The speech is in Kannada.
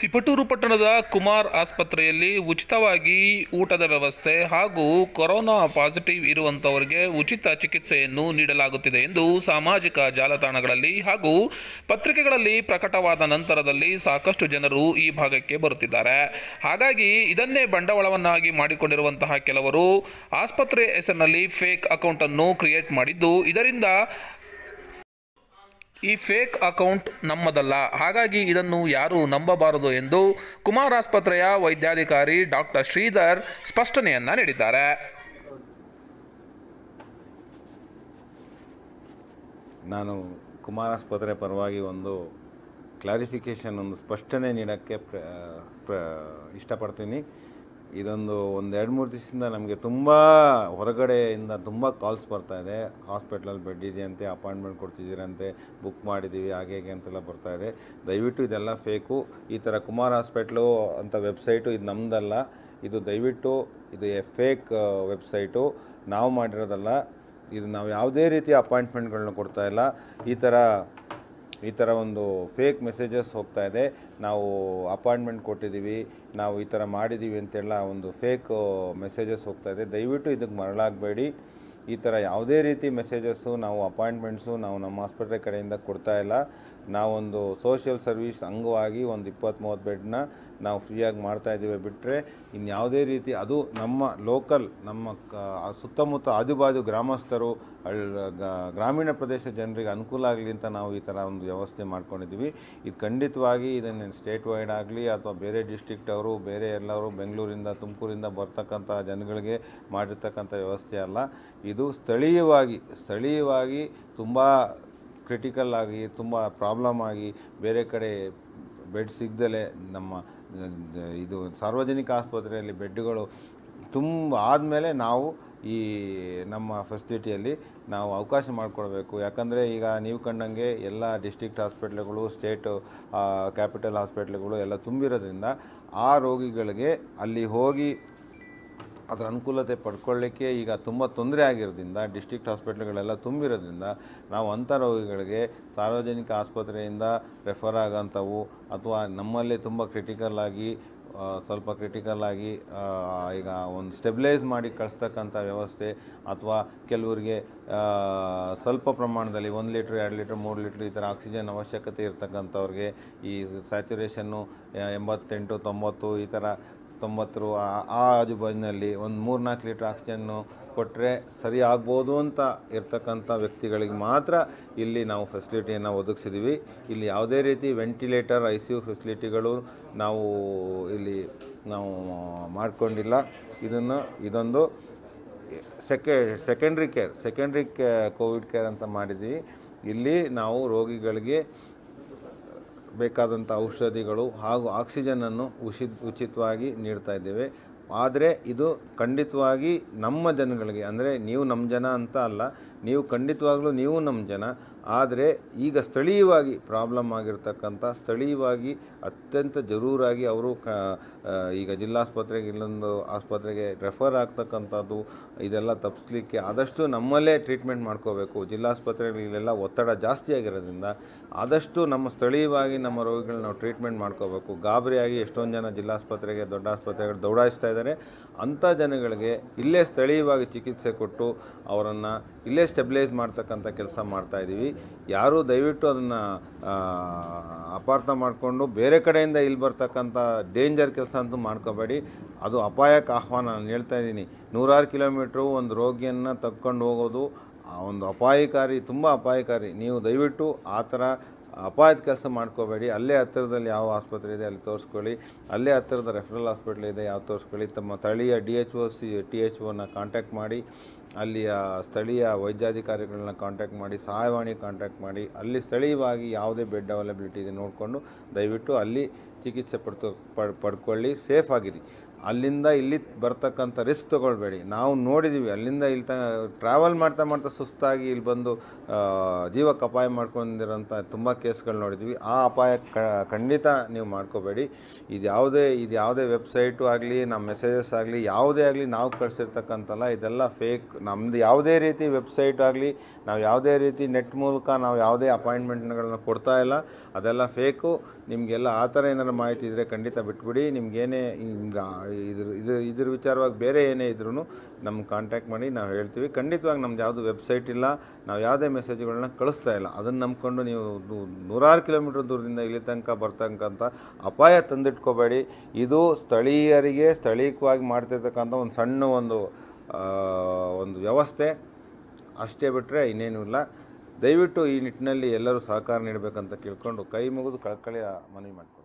ತಿಪಟೂರು ಪಟ್ಟಣದ ಕುಮಾರ್ ಆಸ್ಪತ್ರೆಯಲ್ಲಿ ಉಚಿತವಾಗಿ ಊಟದ ವ್ಯವಸ್ಥೆ ಹಾಗೂ ಕೊರೋನಾ ಪಾಸಿಟಿವ್ ಇರುವಂತವರಿಗೆ ಉಚಿತ ಚಿಕಿತ್ಸೆಯನ್ನು ನೀಡಲಾಗುತ್ತಿದೆ ಎಂದು ಸಾಮಾಜಿಕ ಜಾಲತಾಣಗಳಲ್ಲಿ ಹಾಗೂ ಪತ್ರಿಕೆಗಳಲ್ಲಿ ಪ್ರಕಟವಾದ ನಂತರದಲ್ಲಿ ಸಾಕಷ್ಟು ಜನರು ಈ ಭಾಗಕ್ಕೆ ಬರುತ್ತಿದ್ದಾರೆ ಹಾಗಾಗಿ ಇದನ್ನೇ ಬಂಡವಾಳವನ್ನಾಗಿ ಮಾಡಿಕೊಂಡಿರುವಂತಹ ಕೆಲವರು ಆಸ್ಪತ್ರೆ ಹೆಸರಿನಲ್ಲಿ ಫೇಕ್ ಅಕೌಂಟ್ ಅನ್ನು ಕ್ರಿಯೇಟ್ ಮಾಡಿದ್ದು ಇದರಿಂದ ಈ ಫೇಕ್ ಅಕೌಂಟ್ ನಮ್ಮದಲ್ಲ ಹಾಗಾಗಿ ಇದನ್ನು ಯಾರೂ ನಂಬಬಾರದು ಎಂದು ಕುಮಾರ್ ಆಸ್ಪತ್ರೆಯ ವೈದ್ಯಾಧಿಕಾರಿ ಡಾಕ್ಟರ್ ಶ್ರೀಧರ್ ಸ್ಪಷ್ಟನೆಯನ್ನ ನೀಡಿದ್ದಾರೆ ನಾನು ಕುಮಾರ್ ಆಸ್ಪತ್ರೆ ಪರವಾಗಿ ಒಂದು ಕ್ಲಾರಿಫಿಕೇಷನ್ ಒಂದು ಸ್ಪಷ್ಟನೆ ನೀಡೋಕ್ಕೆ ಪ್ರ ಪ್ರ ಇಷ್ಟಪಡ್ತೀನಿ ಇದೊಂದು ಒಂದು ಎರಡು ಮೂರು ದಿವಸದಿಂದ ನಮಗೆ ತುಂಬ ಹೊರಗಡೆಯಿಂದ ತುಂಬ ಕಾಲ್ಸ್ ಬರ್ತಾ ಇದೆ ಹಾಸ್ಪಿಟ್ಲಲ್ಲಿ ಬೆಡ್ ಇದೆಯಂತೆ ಅಪಾಯಿಂಟ್ಮೆಂಟ್ ಕೊಡ್ತಿದ್ದೀರಂತೆ ಬುಕ್ ಮಾಡಿದ್ದೀವಿ ಹಾಗೆ ಹೀಗೆ ಅಂತೆಲ್ಲ ಬರ್ತಾ ಇದೆ ದಯವಿಟ್ಟು ಇದೆಲ್ಲ ಫೇಕು ಈ ಥರ ಕುಮಾರ್ ಹಾಸ್ಪಿಟ್ಲು ಅಂತ ವೆಬ್ಸೈಟು ಇದು ನಮ್ಮದಲ್ಲ ಇದು ದಯವಿಟ್ಟು ಇದು ಫೇಕ್ ವೆಬ್ಸೈಟು ನಾವು ಮಾಡಿರೋದಲ್ಲ ಇದು ನಾವು ಯಾವುದೇ ರೀತಿಯ ಅಪಾಯಿಂಟ್ಮೆಂಟ್ಗಳನ್ನ ಕೊಡ್ತಾ ಇಲ್ಲ ಈ ಥರ ಈ ಥರ ಒಂದು ಫೇಕ್ ಮೆಸೇಜಸ್ ಹೋಗ್ತಾ ಇದೆ ನಾವು ಅಪಾಯಿಂಟ್ಮೆಂಟ್ ಕೊಟ್ಟಿದ್ದೀವಿ ನಾವು ಈ ಥರ ಮಾಡಿದ್ದೀವಿ ಅಂತೆಲ್ಲ ಒಂದು ಫೇಕ್ ಮೆಸೇಜಸ್ ಹೋಗ್ತಾ ಇದೆ ದಯವಿಟ್ಟು ಇದಕ್ಕೆ ಮರಳಾಗಬೇಡಿ ಈ ಥರ ಯಾವುದೇ ರೀತಿ ಮೆಸೇಜಸ್ಸು ನಾವು ಅಪಾಯಿಂಟ್ಮೆಂಟ್ಸು ನಾವು ನಮ್ಮ ಆಸ್ಪತ್ರೆ ಕಡೆಯಿಂದ ಕೊಡ್ತಾ ಇಲ್ಲ ನಾವೊಂದು ಸೋಷಿಯಲ್ ಸರ್ವಿಸ್ ಅಂಗವಾಗಿ ಒಂದು ಇಪ್ಪತ್ತು ಮೂವತ್ತು ಬೆಡ್ನ ನಾವು ಫ್ರೀಯಾಗಿ ಮಾಡ್ತಾ ಇದ್ದೀವಿ ಬಿಟ್ಟರೆ ಇನ್ಯಾವುದೇ ರೀತಿ ಅದು ನಮ್ಮ ಲೋಕಲ್ ನಮ್ಮ ಕ ಸುತ್ತಮುತ್ತ ಆಜುಬಾಜು ಗ್ರಾಮಸ್ಥರು ಹಳ್ಳ ಗ- ಗ್ರಾಮೀಣ ಪ್ರದೇಶ ಜನರಿಗೆ ಅನುಕೂಲ ಆಗಲಿ ಅಂತ ನಾವು ಈ ಥರ ಒಂದು ವ್ಯವಸ್ಥೆ ಮಾಡ್ಕೊಂಡಿದ್ದೀವಿ ಇದು ಖಂಡಿತವಾಗಿ ಇದನ್ನು ಸ್ಟೇಟ್ ವೈಡ್ ಆಗಲಿ ಅಥವಾ ಬೇರೆ ಡಿಸ್ಟ್ರಿಕ್ಟ್ ಅವರು ಬೇರೆ ಎಲ್ಲರೂ ಬೆಂಗಳೂರಿಂದ ತುಮಕೂರಿಂದ ಬರ್ತಕ್ಕಂಥ ಜನಗಳಿಗೆ ಮಾಡಿರ್ತಕ್ಕಂಥ ವ್ಯವಸ್ಥೆ ಅಲ್ಲ ಇದು ಸ್ಥಳೀಯವಾಗಿ ಸ್ಥಳೀಯವಾಗಿ ತುಂಬ ಕ್ರಿಟಿಕಲ್ ಆಗಿ ತುಂಬ ಪ್ರಾಬ್ಲಮ್ ಆಗಿ ಬೇರೆ ಕಡೆ ಬೆಡ್ ಸಿಗ್ದಲೇ ನಮ್ಮ ಇದು ಸಾರ್ವಜನಿಕ ಆಸ್ಪತ್ರೆಯಲ್ಲಿ ಬೆಡ್ಗಳು ತುಂಬ ಆದಮೇಲೆ ನಾವು ಈ ನಮ್ಮ ಫೆಸಿಲಿಟಿಯಲ್ಲಿ ನಾವು ಅವಕಾಶ ಮಾಡಿಕೊಡ್ಬೇಕು ಯಾಕಂದರೆ ಈಗ ನೀವು ಕಂಡಂಗೆ ಎಲ್ಲ ಡಿಸ್ಟ್ರಿಕ್ಟ್ ಹಾಸ್ಪಿಟ್ಲ್ಗಳು ಸ್ಟೇಟ್ ಕ್ಯಾಪಿಟಲ್ ಹಾಸ್ಪಿಟ್ಲ್ಗಳು ಎಲ್ಲ ತುಂಬಿರೋದ್ರಿಂದ ಆ ರೋಗಿಗಳಿಗೆ ಅಲ್ಲಿ ಹೋಗಿ ಅದರ ಅನುಕೂಲತೆ ಪಡ್ಕೊಳ್ಳಿಕ್ಕೆ ಈಗ ತುಂಬ ತೊಂದರೆ ಆಗಿರೋದ್ರಿಂದ ಡಿಸ್ಟ್ರಿಕ್ಟ್ ಹಾಸ್ಪಿಟ್ಲ್ಗಳೆಲ್ಲ ತುಂಬಿರೋದ್ರಿಂದ ನಾವು ಅಂಥ ರೋಗಿಗಳಿಗೆ ಸಾರ್ವಜನಿಕ ಆಸ್ಪತ್ರೆಯಿಂದ ರೆಫರ್ ಆಗೋಂಥವು ಅಥವಾ ನಮ್ಮಲ್ಲೇ ತುಂಬ ಕ್ರಿಟಿಕಲ್ ಆಗಿ ಆ, ಸ್ವಲ್ಪ ಕ್ರಿಟಿಕಲ್ ಆಗಿ ಆ, ಈಗ ಒಂದು ಸ್ಟೆಬಿಲೈಸ್ ಮಾಡಿ ಕಳಿಸ್ತಕ್ಕಂಥ ವ್ಯವಸ್ಥೆ ಅಥವಾ ಕೆಲವರಿಗೆ ಆ, ಸ್ವಲ್ಪ ಪ್ರಮಾಣದಲ್ಲಿ ಒಂದು ಲೀಟ್ರ್ ಎರಡು ಲೀಟ್ರ್ ಮೂರು ಲೀಟ್ರ್ ಈ ಥರ ಆಕ್ಸಿಜನ್ ಅವಶ್ಯಕತೆ ಇರ್ತಕ್ಕಂಥವ್ರಿಗೆ ಈ ಸ್ಯಾಚುರೇಷನ್ನು ಎಂಬತ್ತೆಂಟು ತೊಂಬತ್ತು ಈ ಥರ ತೊಂಬತ್ತರ ಆ- ಆ ಆಜುಬಾಜಿನಲ್ಲಿ ಒಂದು ಮೂರು ನಾಲ್ಕು ಲೀಟ್ರ್ ಆಕ್ಸಿಜನ್ನು ಕೊಟ್ಟರೆ ಸರಿ ಆಗ್ಬೋದು ಅಂತ ಇರ್ತಕ್ಕಂಥ ವ್ಯಕ್ತಿಗಳಿಗೆ ಮಾತ್ರ ಇಲ್ಲಿ ನಾವು ಫೆಸಿಲಿಟಿಯನ್ನು ಒದಗಿಸಿದ್ದೀವಿ ಇಲ್ಲಿ ಯಾವುದೇ ರೀತಿ ವೆಂಟಿಲೇಟರ್ ಐ ಸಿ ಯು ಫೆಸಿಲಿಟಿಗಳು ನಾವು ಇಲ್ಲಿ ನಾವು ಮಾಡ್ಕೊಂಡಿಲ್ಲ ಇದನ್ನು ಇದೊಂದು ಸೆಕೆ ಸೆಕೆಂಡ್ರಿ ಕೇರ್ ಸೆಕೆಂಡ್ರಿ ಕೇ ಕೋವಿಡ್ ಕೇರ್ ಅಂತ ಮಾಡಿದ್ದೀವಿ ಇಲ್ಲಿ ನಾವು ರೋಗಿಗಳಿಗೆ ಬೇಕಾದಂಥ ಔಷಧಿಗಳು ಹಾಗೂ ಆಕ್ಸಿಜನನ್ನು ಉಶಿ ಉಚಿತವಾಗಿ ನೀಡ್ತಾ ಇದ್ದೇವೆ ಆದರೆ ಇದು ಖಂಡಿತವಾಗಿ ನಮ್ಮ ಜನಗಳಿಗೆ ಅಂದರೆ ನೀವು ನಮ್ಮ ಜನ ಅಂತ ಅಲ್ಲ ನೀವು ಖಂಡಿತವಾಗ್ಲೂ ನೀವು ನಮ್ಮ ಜನ ಆದರೆ ಈಗ ಸ್ಥಳೀಯವಾಗಿ ಪ್ರಾಬ್ಲಮ್ ಆಗಿರ್ತಕ್ಕಂಥ ಸ್ಥಳೀಯವಾಗಿ ಅತ್ಯಂತ ಜರೂರಾಗಿ ಅವರು ಕ ಆ, ಈಗ ಜಿಲ್ಲಾಸ್ಪತ್ರೆಗೆ ಇಲ್ಲೊಂದು ಆಸ್ಪತ್ರೆಗೆ ರೆಫರ್ ಆಗ್ತಕ್ಕಂಥದ್ದು ಇದೆಲ್ಲ ತಪ್ಪಿಸ್ಲಿಕ್ಕೆ ಆದಷ್ಟು ನಮ್ಮಲ್ಲೇ ಟ್ರೀಟ್ಮೆಂಟ್ ಮಾಡ್ಕೋಬೇಕು ಜಿಲ್ಲಾಸ್ಪತ್ರೆಗಳಿಗೆಲ್ಲ ಒತ್ತಡ ಜಾಸ್ತಿ ಆಗಿರೋದ್ರಿಂದ ಆದಷ್ಟು ನಮ್ಮ ಸ್ಥಳೀಯವಾಗಿ ನಮ್ಮ ರೋಗಿಗಳನ್ನ ನಾವು ಟ್ರೀಟ್ಮೆಂಟ್ ಮಾಡ್ಕೋಬೇಕು ಗಾಬರಿಯಾಗಿ ಎಷ್ಟೊಂದು ಜನ ಜಿಲ್ಲಾಸ್ಪತ್ರೆಗೆ ದೊಡ್ಡ ಆಸ್ಪತ್ರೆಗಳು ದೌಡಾಯಿಸ್ತಾ ಇದ್ದಾರೆ ಅಂಥ ಜನಗಳಿಗೆ ಇಲ್ಲೇ ಸ್ಥಳೀಯವಾಗಿ ಚಿಕಿತ್ಸೆ ಕೊಟ್ಟು ಅವರನ್ನು ಇಲ್ಲೇ ಸ್ಟೆಬಿಲೈಸ್ ಮಾಡ್ತಕ್ಕಂಥ ಕೆಲಸ ಮಾಡ್ತಾ ಇದ್ದೀವಿ ಯಾರೂ ದಯವಿಟ್ಟು ಅದನ್ನು ಅಪಾರ್ಥ ಮಾಡಿಕೊಂಡು ಬೇರೆ ಕಡೆಯಿಂದ ಇಲ್ಲಿ ಬರ್ತಕ್ಕಂಥ ಡೇಂಜರ್ ಕೆಲಸ ಅಂತೂ ಮಾಡ್ಕೋಬೇಡಿ ಅದು ಅಪಾಯಕ್ಕೆ ಆಹ್ವಾನ ನಾನು ಹೇಳ್ತಾ ಇದ್ದೀನಿ ನೂರಾರು ಕಿಲೋಮೀಟ್ರು ಒಂದು ರೋಗಿಯನ್ನು ತಕ್ಕೊಂಡು ಹೋಗೋದು ಆ ಒಂದು ಅಪಾಯಕಾರಿ ತುಂಬ ಅಪಾಯಕಾರಿ ನೀವು ದಯವಿಟ್ಟು ಆ ಥರ ಅಪಾಯದ ಕೆಲಸ ಮಾಡ್ಕೋಬೇಡಿ ಅಲ್ಲೇ ಹತ್ತಿರದಲ್ಲಿ ಯಾವ ಆಸ್ಪತ್ರೆ ಇದೆ ಅಲ್ಲಿ ತೋರಿಸ್ಕೊಳ್ಳಿ ಅಲ್ಲೇ ಹತ್ತಿರದ ರೆಫರಲ್ ಹಾಸ್ಪಿಟ್ಲ್ ಇದೆ ಯಾವ ತೋರಿಸ್ಕೊಳ್ಳಿ ತಮ್ಮ ಸ್ಥಳೀಯ D H O C T H ಒನ ಕಾಂಟ್ಯಾಕ್ಟ್ ಮಾಡಿ ಅಲ್ಲಿಯ ಸ್ಥಳೀಯ ವೈದ್ಯಾಧಿಕಾರಿಗಳನ್ನ ಕಾಂಟ್ಯಾಕ್ಟ್ ಮಾಡಿ ಸಹಾಯವಾಣಿ ಕಾಂಟ್ಯಾಕ್ಟ್ ಮಾಡಿ ಅಲ್ಲಿ ಸ್ಥಳೀಯವಾಗಿ ಯಾವುದೇ ಬೆಡ್ ಅವೈಲಬಿಲಿಟಿ ಇದೆ ನೋಡಿಕೊಂಡು ದಯವಿಟ್ಟು ಅಲ್ಲಿ ಚಿಕಿತ್ಸೆ ಪಡ್ತು ಪಡ್ ಪಡ್ಕೊಳ್ಳಿ ಸೇಫ್ ಆಗಿರಿ ಅಲ್ಲಿಂದ ಇಲ್ಲಿ ಬರ್ತಕ್ಕಂಥ ರಿಸ್ಕ್ ತೊಗೊಳ್ಬೇಡಿ ನಾವು ನೋಡಿದ್ದೀವಿ ಅಲ್ಲಿಂದ ಇಲ್ಲಿ ತ ಟ್ರಾವೆಲ್ ಮಾಡ್ತಾ ಮಾಡ್ತಾ ಸುಸ್ತಾಗಿ ಇಲ್ಲಿ ಬಂದು ಆ, ಜೀವಕ್ಕೆ ಅಪಾಯ ಮಾಡ್ಕೊಂಡಿರೋಂಥ ತುಂಬ ಕೇಸ್ಗಳು ನೋಡಿದ್ವಿ ಆ ಅಪಾಯ ಕ- ಖಂಡಿತ ನೀವು ಮಾಡ್ಕೋಬೇಡಿ ಇದು ಯಾವುದೇ ಇದು ಯಾವುದೇ ವೆಬ್ಸೈಟು ಆಗಲಿ ನಮ್ಮ ಮೆಸೇಜಸ್ ಆಗಲಿ ಯಾವುದೇ ಆಗಲಿ ನಾವು ಕಳಿಸಿರ್ತಕ್ಕಂಥಲ್ಲ ಇದೆಲ್ಲ ಫೇಕ್ ನಮ್ಮದು ಯಾವುದೇ ರೀತಿ ವೆಬ್ಸೈಟ್ ಆಗಲಿ ನಾವು ಯಾವುದೇ ರೀತಿ ನೆಟ್ ಮೂಲಕ ನಾವು ಯಾವುದೇ ಅಪಾಯಿಂಟ್ಮೆಂಟ್ಗಳನ್ನ ಕೊಡ್ತಾ ಇಲ್ಲ ಅದೆಲ್ಲ ಫೇಕು ನಿಮಗೆಲ್ಲ ಆ ಥರ ಏನಾರು ಮಾಹಿತಿ ಇದ್ದರೆ ಖಂಡಿತ ಬಿಟ್ಬಿಡಿ ನಿಮ್ಗೇನೇ ಹಿಂಗೆ ಇದ್ರ ಇದು ಇದ್ರ ವಿಚಾರವಾಗಿ ಬೇರೆ ಏನೇ ಇದ್ರೂ ನಮ್ಗೆ ಕಾಂಟ್ಯಾಕ್ಟ್ ಮಾಡಿ ನಾವು ಹೇಳ್ತೀವಿ ಖಂಡಿತವಾಗಿ ನಮ್ದು ಯಾವುದು ವೆಬ್ಸೈಟ್ ಇಲ್ಲ ನಾವು ಯಾವುದೇ ಮೆಸೇಜ್ಗಳನ್ನ ಕಳಿಸ್ತಾ ಇಲ್ಲ ಅದನ್ನು ನಂಬ್ಕೊಂಡು ನೀವು ನೂ- ನೂರಾರು ಕಿಲೋಮೀಟ್ರ್ ದೂರದಿಂದ ಇಲ್ಲಿ ತನಕ ಬರ್ತಕ್ಕಂಥ ಅಪಾಯ ತಂದಿಟ್ಕೋಬೇಡಿ ಇದು ಸ್ಥಳೀಯರಿಗೆ ಸ್ಥಳೀಯವಾಗಿ ಮಾಡ್ತಿರ್ತಕ್ಕಂಥ ಒಂದು ಸಣ್ಣ ಒಂದು ಆ, ಒಂದು ವ್ಯವಸ್ಥೆ ಅಷ್ಟೇ ಬಿಟ್ಟರೆ ಇನ್ನೇನೂ ಇಲ್ಲ ದಯವಿಟ್ಟು ಈ ನಿಟ್ಟಿನಲ್ಲಿ ಎಲ್ಲರೂ ಸಹಕಾರ ನೀಡಬೇಕಂತ ಕೇಳ್ಕೊಂಡು ಕೈ ಮುಗಿದು ಕಳಕಳಿಯ ಮನವಿ ಮಾಡ್ತೀನಿ